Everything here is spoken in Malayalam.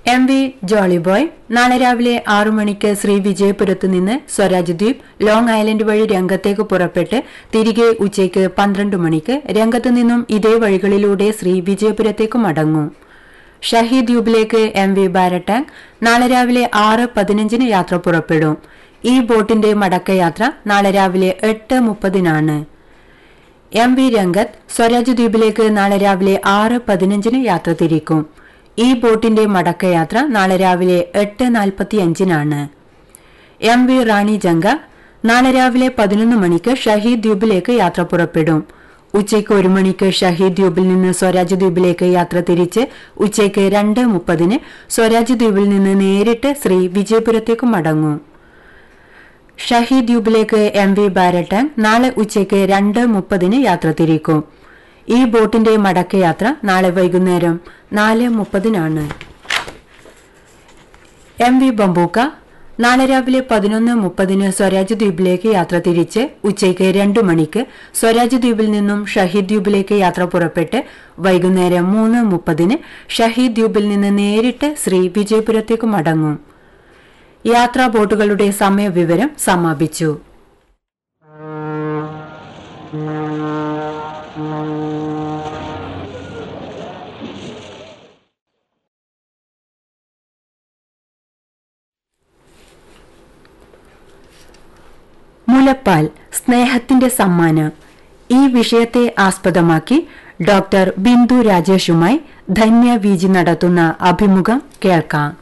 എം വി ജോളിബോയ് നാളെ രാവിലെ ആറു മണിക്ക് ശ്രീ വിജയപുരത്ത് നിന്ന് സ്വരാജ് ദ്വീപ് ലോങ് ഐലൻഡ് വഴി രംഗത്തേക്ക് പുറപ്പെട്ട് തിരികെ ഉച്ചയ്ക്ക് പന്ത്രണ്ട് മണിക്ക് രംഗത്തു നിന്നും ഇതേ വഴികളിലൂടെ ശ്രീ വിജയപുരത്തേക്ക് മടങ്ങും ഷഹീദ് ദ്വീപിലേക്ക് എം വി ബാരട്ടാങ് നാളെ രാവിലെ ആറ് പതിനഞ്ചിന് യാത്ര പുറപ്പെടും ഈ ബോട്ടിന്റെ മടക്കയാത്ര നാളെ രാവിലെ എട്ട് മുപ്പതിനാണ് എം വി രംഗത്ത് സ്വരാജ് ദ്വീപിലേക്ക് നാളെ രാവിലെ ആറ് പതിനഞ്ചിന് യാത്ര തിരിക്കും ഈ ബോട്ടിന്റെ മടക്കയാത്ര നാളെ രാവിലെ എട്ട് നാൽപ്പത്തിയഞ്ചിനാണ് എം വി റാണി ജംഗ നാളെ രാവിലെ പതിനൊന്ന് മണിക്ക് ഷഹീദ് ദ്വീപിലേക്ക് യാത്ര പുറപ്പെടും ഉച്ചയ്ക്ക് ഒരു മണിക്ക് ഷഹീദ് ദ്വീപിൽ നിന്ന് സ്വരാജ് ദ്വീപിലേക്ക് യാത്ര തിരിച്ച് ഉച്ചയ്ക്ക് രണ്ട് മുപ്പതിന് സ്വരാജ് ദ്വീപിൽ നിന്ന് നേരിട്ട് ശ്രീ വിജയപുരത്തേക്ക് മടങ്ങും ഷഹീദ് ദ്വീപിലേക്ക് എം വി ബാരട്ടൻ നാളെ ഉച്ചയ്ക്ക് രണ്ട് മുപ്പതിന് യാത്ര തിരിക്കും ഈ ബോട്ടിന്റെ മടക്കയാത്ര നാളെ വൈകുന്നേരം നാല് മുപ്പതിനാണ് എം വി ബംബൂക്ക നാളെ രാവിലെ പതിനൊന്ന് മുപ്പതിന് സ്വരാജ് ദ്വീപിലേക്ക് യാത്ര തിരിച്ച് ഉച്ചയ്ക്ക് രണ്ടു മണിക്ക് സ്വരാജ് ദ്വീപിൽ നിന്നും ഷഹീദ് ദ്വീപിലേക്ക് യാത്ര പുറപ്പെട്ട് വൈകുന്നേരം മൂന്ന് മുപ്പതിന് ഷഹീദ് ദ്വീപിൽ നിന്ന് നേരിട്ട് ശ്രീ വിജയപുരത്തേക്ക് മടങ്ങും യാത്രാ ബോട്ടുകളുടെ സമയവിവരം സമാപിച്ചു മുലപ്പാൽ സ്നേഹത്തിന്റെ സമ്മാനം ഈ വിഷയത്തെ ആസ്പദമാക്കി ഡോക്ടർ ബിന്ദു രാജേഷുമായി ധന്യ വിജി നടത്തുന്ന അഭിമുഖം കേൾക്കാം